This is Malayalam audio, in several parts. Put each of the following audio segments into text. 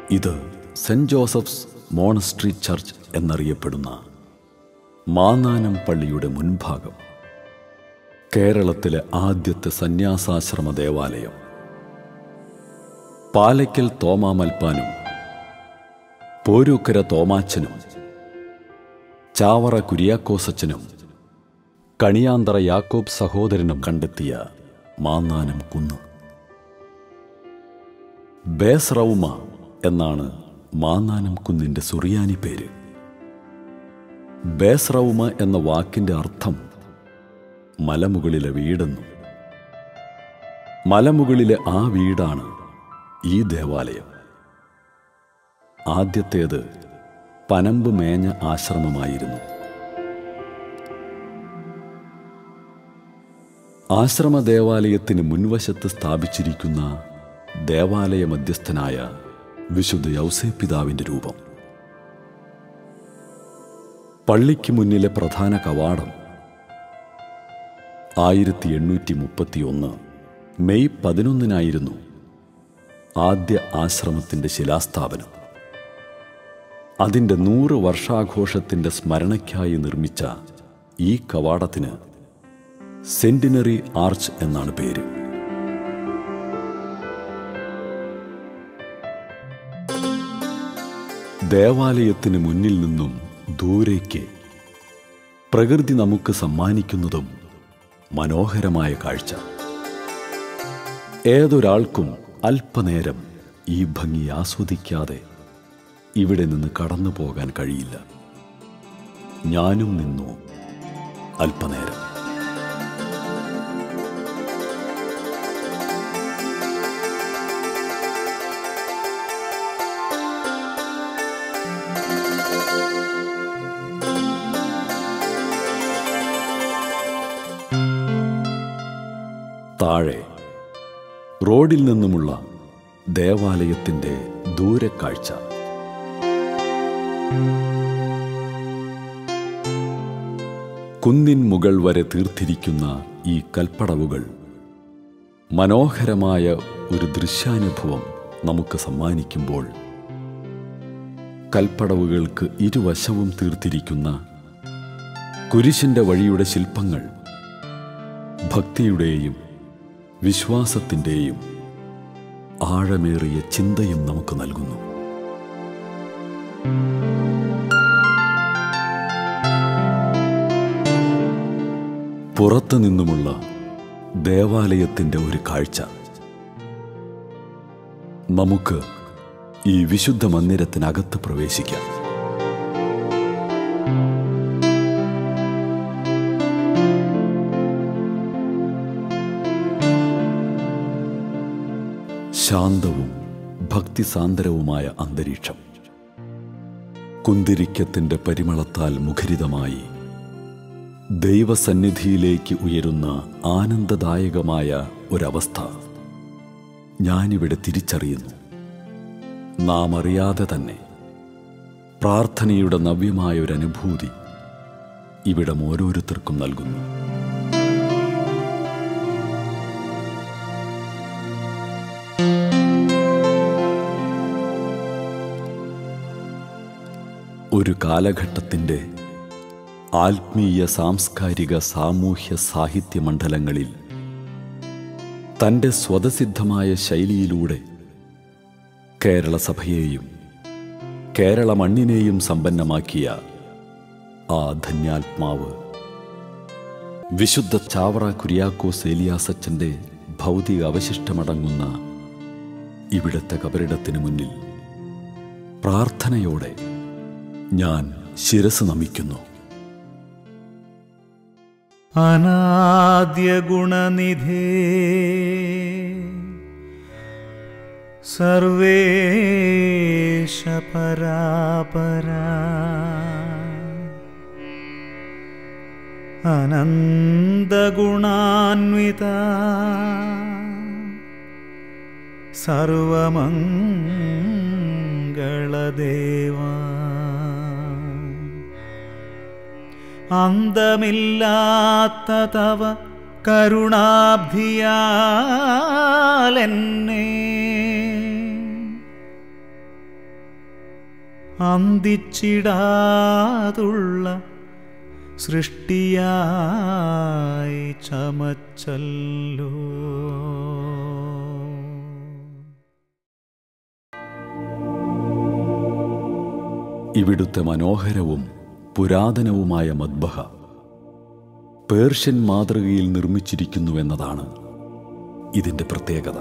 ഇത് സെന്റ് ജോസഫ്സ് മോണസ്ട്രി ചർച്ച് എന്നറിയപ്പെടുന്ന മാന്നാനം പള്ളിയുടെ മുൻഭാഗം കേരളത്തിലെ ആദ്യത്തെ സന്യാസാശ്രമ ദേവാലയം പാലയ്ക്കൽ തോമാമൽപ്പാനും പോരൂക്കര തോമാച്ചനും ചാവറ കുര്യാക്കോസച്ചനും കണിയാന്തറ യാക്കോബ് സഹോദരനും കണ്ടെത്തിയ മാന്നാനം കുന്ന് ബേസ്റൗമ എന്നാണ് മാന്നാനം കുന്നിൻ്റെ സുറിയാനി പേര് ബേസ്റൗമ എന്ന വാക്കിൻ്റെ അർത്ഥം മലമുകളിലെ വീടെന്നും മലമുകളിലെ ആ വീടാണ് ഈ ദേവാലയം ആദ്യത്തേത് പനമ്പ് മേഞ്ഞ ആശ്രമമായിരുന്നു ആശ്രമ ദേവാലയത്തിന് മുൻവശത്ത് സ്ഥാപിച്ചിരിക്കുന്ന ദേവാലയ മധ്യസ്ഥനായ വിശുദ്ധ യൗസേപ്പിതാവിൻ്റെ രൂപം പള്ളിക്ക് മുന്നിലെ പ്രധാന കവാടം ആയിരത്തി എണ്ണൂറ്റി മുപ്പത്തിയൊന്ന് മെയ് പതിനൊന്നിനായിരുന്നു ആദ്യ ആശ്രമത്തിൻ്റെ ശിലാസ്ഥാപനം അതിൻ്റെ നൂറ് വർഷാഘോഷത്തിൻ്റെ സ്മരണയ്ക്കായി നിർമ്മിച്ച ഈ കവാടത്തിന് സെന്റിനറി ആർച്ച് എന്നാണ് പേര് ദേവാലയത്തിന് മുന്നിൽ നിന്നും ദൂരേക്ക് പ്രകൃതി നമുക്ക് സമ്മാനിക്കുന്നതും മനോഹരമായ കാഴ്ച ഏതൊരാൾക്കും അല്പനേരം ഈ ഭംഗി ആസ്വദിക്കാതെ ഇവിടെ നിന്ന് കടന്നു പോകാൻ കഴിയില്ല ഞാനും നിന്നു അല്പനേരം താഴെ റോഡിൽ നിന്നുമുള്ള ദേവാലയത്തിൻ്റെ ദൂരക്കാഴ്ച കുന്നിൻ മുകൾ വരെ തീർത്തിരിക്കുന്ന ഈ കൽപ്പടവുകൾ മനോഹരമായ ഒരു ദൃശ്യാനുഭവം നമുക്ക് സമ്മാനിക്കുമ്പോൾ കൽപ്പടവുകൾക്ക് ഇരുവശവും തീർത്തിരിക്കുന്ന കുരിശിൻ്റെ വഴിയുടെ ശില്പങ്ങൾ ഭക്തിയുടെയും വിശ്വാസത്തിൻ്റെയും ആഴമേറിയ ചിന്തയും നമുക്ക് നൽകുന്നു പുറത്തു നിന്നുമുള്ള ദേവാലയത്തിൻ്റെ ഒരു കാഴ്ച നമുക്ക് ഈ വിശുദ്ധ മന്ദിരത്തിനകത്ത് പ്രവേശിക്കാം ശാന്തവും ഭക്തിസാന്ദ്രവുമായ അന്തരീക്ഷം കുന്തിരിക്കത്തിൻ്റെ പരിമളത്താൽ മുഖരിതമായി ദൈവസന്നിധിയിലേക്ക് ഉയരുന്ന ആനന്ദദായകമായ ഒരവസ്ഥ ഞാനിവിടെ തിരിച്ചറിയുന്നു നാം അറിയാതെ തന്നെ പ്രാർത്ഥനയുടെ നവ്യമായ ഒരു അനുഭൂതി ഇവിടം ഓരോരുത്തർക്കും നൽകുന്നു ഒരു കാലഘട്ടത്തിൻ്റെ ആത്മീയ സാംസ്കാരിക സാമൂഹ്യ സാഹിത്യ മണ്ഡലങ്ങളിൽ തൻ്റെ സ്വതസിദ്ധമായ ശൈലിയിലൂടെ കേരള സഭയെയും കേരള മണ്ണിനെയും സമ്പന്നമാക്കിയ ആ ധന്യാത്മാവ് വിശുദ്ധ ചാവറ കുര്യാക്കോസ് ഏലിയാസച്ചൻ്റെ ഭൗതിക അവശിഷ്ടമടങ്ങുന്ന ഇവിടത്തെ കബറിടത്തിന് മുന്നിൽ പ്രാർത്ഥനയോടെ ഞാൻ ശിരസ് നമിക്കുന്നു അനാദ്യ ഗുണനിധേ സർവേശ പരാപരാ അനന്തഗുണാന്വിത സർവമംഗളദേവാ അന്തമില്ലാത്ത തവ കരുണാബ്ധിയാലെന്നെ അന്തിച്ചിടാതുള്ള സൃഷ്ടിയായി ചമച്ചല്ലോ ഇവിടുത്തെ മനോഹരവും പുരാതനവുമായ മദ്ബഹ പേർഷ്യൻ മാതൃകയിൽ നിർമ്മിച്ചിരിക്കുന്നുവെന്നതാണ് ഇതിൻ്റെ പ്രത്യേകത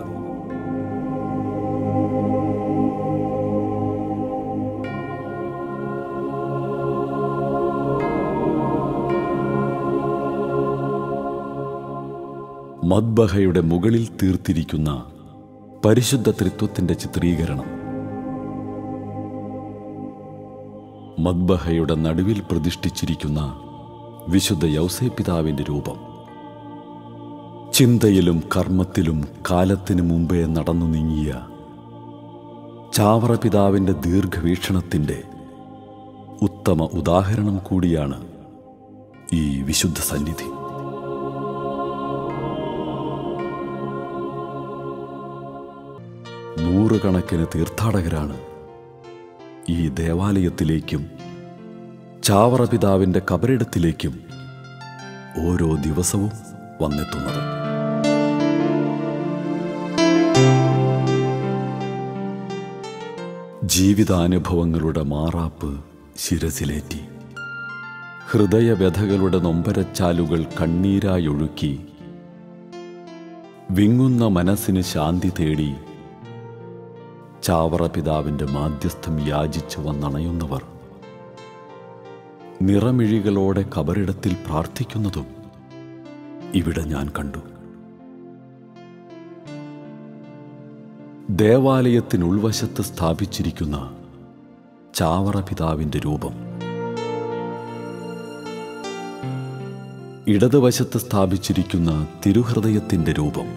മദ്ബഹയുടെ മുകളിൽ തീർത്തിരിക്കുന്ന പരിശുദ്ധ ത്രിത്വത്തിൻ്റെ ചിത്രീകരണം മദ്ബഹയുടെ നടുവിൽ പ്രതിഷ്ഠിച്ചിരിക്കുന്ന വിശുദ്ധ യൗസേപിതാവിൻ്റെ രൂപം ചിന്തയിലും കർമ്മത്തിലും കാലത്തിനു മുമ്പേ നടന്നു നീങ്ങിയ ചാവറ പിതാവിൻ്റെ ദീർഘവീക്ഷണത്തിൻ്റെ ഉത്തമ ഉദാഹരണം കൂടിയാണ് ഈ വിശുദ്ധ സന്നിധി നൂറുകണക്കിന് തീർത്ഥാടകരാണ് ഈ ദേവാലയത്തിലേക്കും ചാവറ പിതാവിൻ്റെ കബറിടത്തിലേക്കും ഓരോ ദിവസവും വന്നെത്തുന്നത് ജീവിതാനുഭവങ്ങളുടെ മാറാപ്പ് ശിരസിലേറ്റി ഹൃദയവ്യഥകളുടെ നൊമ്പരച്ചാലുകൾ കണ്ണീരായൊഴുക്കി വിങ്ങുന്ന മനസ്സിന് ശാന്തി തേടി ചാവറ പിതാവിൻ്റെ മാധ്യസ്ഥം യാചിച്ചു വന്നണയുന്നവർ നിറമിഴികളോടെ കബറിടത്തിൽ പ്രാർത്ഥിക്കുന്നതും ഇവിടെ ഞാൻ കണ്ടു ദേവാലയത്തിനുൾവശത്ത് സ്ഥാപിച്ചിരിക്കുന്ന ചാവറ പിതാവിൻ്റെ രൂപം ഇടതുവശത്ത് സ്ഥാപിച്ചിരിക്കുന്ന തിരുഹൃദയത്തിൻ്റെ രൂപം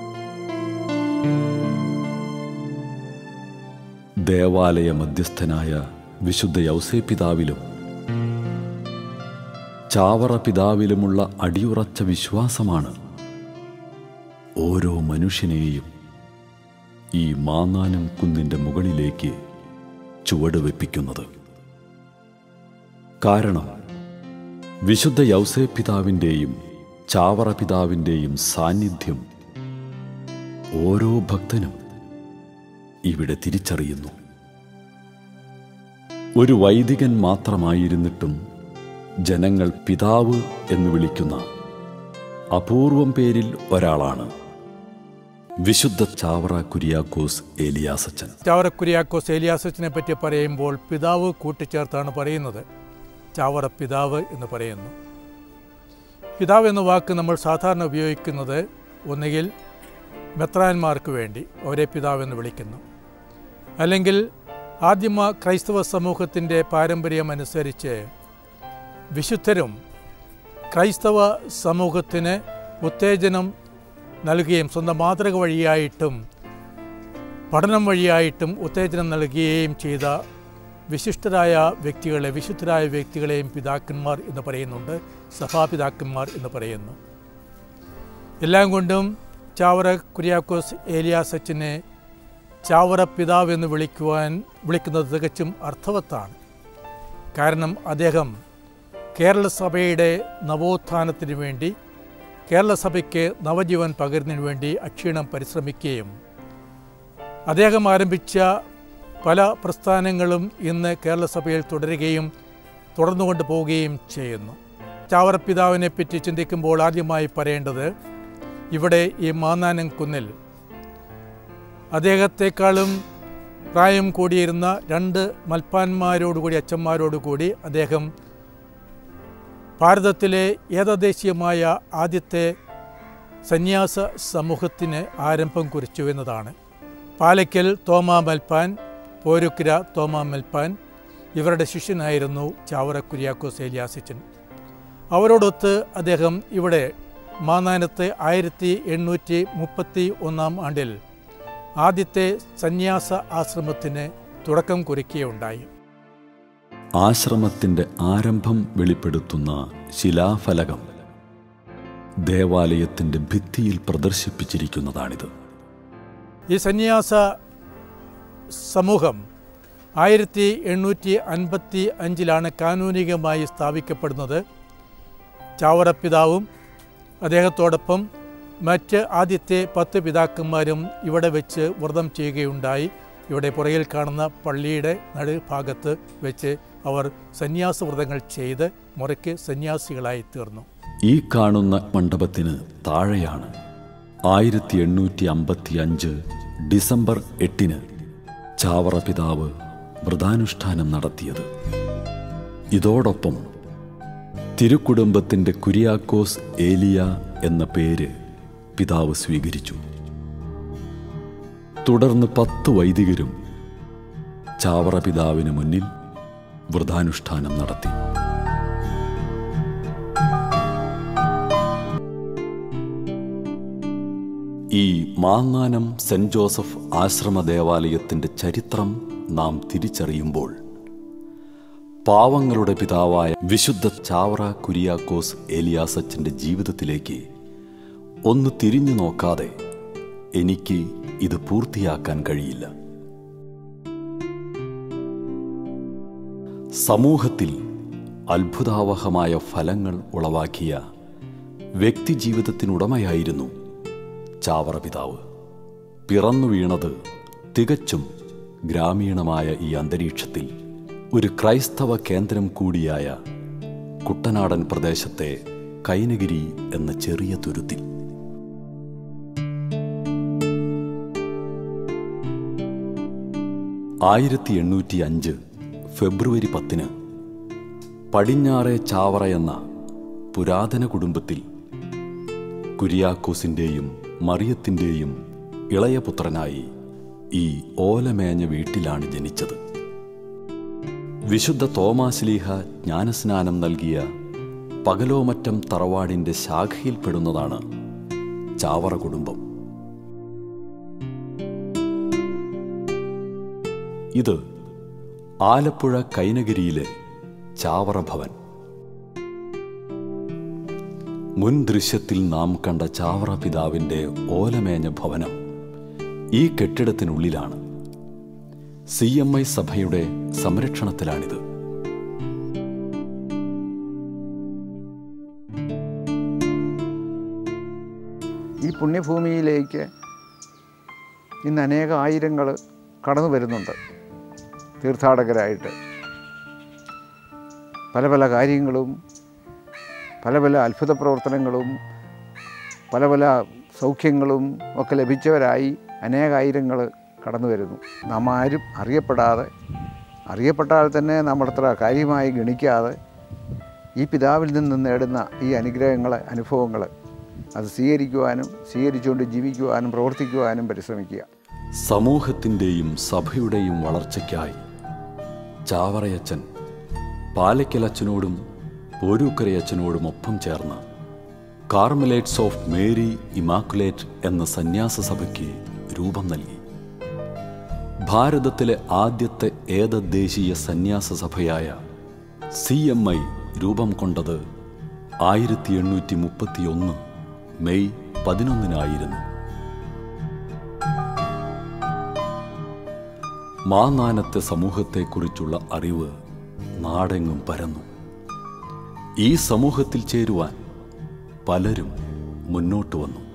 ദേവാലയ മധ്യസ്ഥനായ വിശുദ്ധ യൗസേ പിതാവിലും ചാവറ പിതാവിലുമുള്ള അടിയുറച്ച വിശ്വാസമാണ് ഓരോ മനുഷ്യനെയും ഈ മാങ്ങാനം കുന്നിൻ്റെ മുകളിലേക്ക് ചുവടുവെപ്പിക്കുന്നത് കാരണം വിശുദ്ധ യൗസേ പിതാവിൻ്റെയും ചാവറ പിതാവിൻ്റെയും സാന്നിധ്യം ഓരോ ഭക്തനും ഇവിടെ തിരിച്ചറിയുന്നു ഒരു വൈദികൻ മാത്രമായിരുന്നിട്ടും ജനങ്ങൾ പിതാവ് എന്ന് വിളിക്കുന്ന അപൂർവം പേരിൽ ഒരാളാണ് വിശുദ്ധ ചാവറ കുര്യാക്കോസ് ഏലിയാസച്ചൻ ചാവറ കുര്യാക്കോസ് ഏലിയാസച്ചിനെ പറ്റി പറയുമ്പോൾ പിതാവ് കൂട്ടിച്ചേർത്താണ് പറയുന്നത് ചാവറ പിതാവ് എന്ന് പറയുന്നു പിതാവ് എന്ന വാക്ക് നമ്മൾ സാധാരണ ഉപയോഗിക്കുന്നത് ഒന്നുകിൽ മെത്രാന്മാർക്ക് വേണ്ടി അവരെ പിതാവ് എന്ന് വിളിക്കുന്നു അല്ലെങ്കിൽ ആദ്യമ ക്രൈസ്തവ സമൂഹത്തിൻ്റെ പാരമ്പര്യം അനുസരിച്ച് വിശുദ്ധരും ക്രൈസ്തവ സമൂഹത്തിന് ഉത്തേജനം നൽകുകയും സ്വന്തം മാതൃക വഴിയായിട്ടും പഠനം വഴിയായിട്ടും ഉത്തേജനം നൽകുകയും ചെയ്ത വിശിഷ്ടരായ വ്യക്തികളെ വിശുദ്ധരായ വ്യക്തികളെയും പിതാക്കന്മാർ എന്ന് പറയുന്നുണ്ട് സഭാപിതാക്കന്മാർ എന്ന് പറയുന്നു എല്ലാം കൊണ്ടും ചാവറ കുര്യാക്കോസ് ഏലിയാസച്ചിനെ ചാവറ പിതാവ് എന്ന് വിളിക്കുവാൻ വിളിക്കുന്നത് തികച്ചും അർത്ഥവത്താണ് കാരണം അദ്ദേഹം കേരള സഭയുടെ നവോത്ഥാനത്തിന് വേണ്ടി കേരള സഭയ്ക്ക് നവജീവൻ പകരുന്നതിന് വേണ്ടി അക്ഷീണം പരിശ്രമിക്കുകയും അദ്ദേഹം ആരംഭിച്ച പല പ്രസ്ഥാനങ്ങളും ഇന്ന് കേരള സഭയിൽ തുടരുകയും തുടർന്നുകൊണ്ട് പോവുകയും ചെയ്യുന്നു ചാവറപ്പിതാവിനെ പറ്റി ചിന്തിക്കുമ്പോൾ ആദ്യമായി പറയേണ്ടത് ഇവിടെ ഈ മാന്നാനം കുന്നിൽ അദ്ദേഹത്തെക്കാളും പ്രായം കൂടിയിരുന്ന രണ്ട് മൽപ്പാന്മാരോടുകൂടി അച്ഛന്മാരോടുകൂടി അദ്ദേഹം ഭാരതത്തിലെ ഏകദേശീയമായ ആദ്യത്തെ സന്യാസ സമൂഹത്തിന് ആരംഭം കുറിച്ചു എന്നതാണ് പാലയ്ക്കൽ തോമാ മൽപ്പാൻ പോരുക്കര തോമാ മൽപ്പാൻ ഇവരുടെ ശിഷ്യനായിരുന്നു ചാവറ കുര്യാക്കോസ് ഏലിയാസിച്ചൻ അവരോടൊത്ത് അദ്ദേഹം ഇവിടെ മാന്നാനത്ത് ആയിരത്തി എണ്ണൂറ്റി മുപ്പത്തി ഒന്നാം ആണ്ടിൽ ആദ്യത്തെ സന്യാസ ആശ്രമത്തിന് തുടക്കം കുറിക്കുകയുണ്ടായി ആശ്രമത്തിന്റെ ആരംഭം വെളിപ്പെടുത്തുന്ന ശിലാഫലകം ദേവാലയത്തിന്റെ ഭിത്തിയിൽ പ്രദർശിപ്പിച്ചിരിക്കുന്നതാണിത് ഈ സന്യാസ സമൂഹം ആയിരത്തി എണ്ണൂറ്റി അൻപത്തി അഞ്ചിലാണ് കാനൂനികമായി സ്ഥാപിക്കപ്പെടുന്നത് ചാവറ പിതാവും അദ്ദേഹത്തോടൊപ്പം മറ്റ് ആദ്യത്തെ പത്ത് പിതാക്കന്മാരും ഇവിടെ വെച്ച് വ്രതം ചെയ്യുകയുണ്ടായി ഇവിടെ പുറകിൽ കാണുന്ന പള്ളിയുടെ നടുഭാഗത്ത് വെച്ച് അവർ സന്യാസ വ്രതങ്ങൾ ചെയ്ത് മുറയ്ക്ക് സന്യാസികളായി തീർന്നു ഈ കാണുന്ന മണ്ഡപത്തിന് താഴെയാണ് ആയിരത്തി എണ്ണൂറ്റി അമ്പത്തി അഞ്ച് ഡിസംബർ എട്ടിന് ചാവറ പിതാവ് വ്രതാനുഷ്ഠാനം നടത്തിയത് ഇതോടൊപ്പം തിരുക്കുടുംബത്തിൻ്റെ കുര്യാക്കോസ് ഏലിയ എന്ന പേര് പിതാവ് സ്വീകരിച്ചു തുടർന്ന് പത്ത് വൈദികരും ചാവറ പിതാവിന് മുന്നിൽ വ്രതാനുഷ്ഠാനം നടത്തി ഈ മാങ്ങാനം സെന്റ് ജോസഫ് ആശ്രമ ദേവാലയത്തിന്റെ ചരിത്രം നാം തിരിച്ചറിയുമ്പോൾ പാവങ്ങളുടെ പിതാവായ വിശുദ്ധ ചാവറ കുരിയാക്കോസ് ഏലിയാസച്ചന്റെ ജീവിതത്തിലേക്ക് ഒന്ന് തിരിഞ്ഞു നോക്കാതെ എനിക്ക് ഇത് പൂർത്തിയാക്കാൻ കഴിയില്ല സമൂഹത്തിൽ അത്ഭുതാവഹമായ ഫലങ്ങൾ ഉളവാക്കിയ വ്യക്തിജീവിതത്തിനുടമയായിരുന്നു ചാവറ പിതാവ് പിറന്നു വീണത് തികച്ചും ഗ്രാമീണമായ ഈ അന്തരീക്ഷത്തിൽ ഒരു ക്രൈസ്തവ കേന്ദ്രം കൂടിയായ കുട്ടനാടൻ പ്രദേശത്തെ കൈനഗിരി എന്ന ചെറിയ തുരുത്തിൽ ആയിരത്തി എണ്ണൂറ്റി അഞ്ച് ഫെബ്രുവരി പത്തിന് പടിഞ്ഞാറെ ചാവറ എന്ന പുരാതന കുടുംബത്തിൽ കുര്യാക്കോസിൻ്റെയും മറിയത്തിൻ്റെയും ഇളയ പുത്രനായി ഈ ഓലമേഞ്ഞ വീട്ടിലാണ് ജനിച്ചത് വിശുദ്ധ തോമാശ്ലീഹ ജ്ഞാനസ്നാനം നൽകിയ പകലോമറ്റം തറവാടിൻ്റെ ശാഖയിൽപ്പെടുന്നതാണ് ചാവറ കുടുംബം ഇത് ആലപ്പുഴ കൈനഗിരിയിലെ ചാവറ ഭവൻ മുൻ ദൃശ്യത്തിൽ നാം കണ്ട ചാവറ പിതാവിൻ്റെ ഓലമേഞ്ഞ ഭവനം ഈ കെട്ടിടത്തിനുള്ളിലാണ് സി എം ഐ സഭയുടെ സംരക്ഷണത്തിലാണിത് ഈ പുണ്യഭൂമിയിലേക്ക് ഇന്ന് അനേക ആയിരങ്ങൾ കടന്നു വരുന്നുണ്ട് തീർത്ഥാടകരായിട്ട് പല പല കാര്യങ്ങളും പല പല അത്ഭുത പ്രവർത്തനങ്ങളും പല പല സൗഖ്യങ്ങളും ഒക്കെ ലഭിച്ചവരായി അനേകായിരങ്ങൾ കടന്നു വരുന്നു നാം ആരും അറിയപ്പെടാതെ അറിയപ്പെട്ടാൽ തന്നെ നമ്മൾ അത്ര കാര്യമായി ഗണിക്കാതെ ഈ പിതാവിൽ നിന്ന് നേടുന്ന ഈ അനുഗ്രഹങ്ങൾ അനുഭവങ്ങൾ അത് സ്വീകരിക്കുവാനും സ്വീകരിച്ചുകൊണ്ട് ജീവിക്കുവാനും പ്രവർത്തിക്കുവാനും പരിശ്രമിക്കുക സമൂഹത്തിൻ്റെയും സഭയുടെയും വളർച്ചയ്ക്കായി ചാവറയച്ചൻ പാലയ്ക്കലച്ചനോടും പോരൂക്കരയച്ചനോടും ഒപ്പം ചേർന്ന് കാർമലേറ്റ്സ് ഓഫ് മേരി ഇമാക്കുലേറ്റ് എന്ന സന്യാസ സഭയ്ക്ക് രൂപം നൽകി ഭാരതത്തിലെ ആദ്യത്തെ ഏതദ്ദേശീയ സന്യാസ സഭയായ സി എം ഐ രൂപം കൊണ്ടത് ആയിരത്തി എണ്ണൂറ്റി മുപ്പത്തിയൊന്ന് മെയ് പതിനൊന്നിനായിരുന്നു മാനാനത്തെ സമൂഹത്തെക്കുറിച്ചുള്ള അറിവ് നാടെങ്ങും പരന്നു ഈ സമൂഹത്തിൽ ചേരുവാൻ പലരും മുന്നോട്ട് വന്നു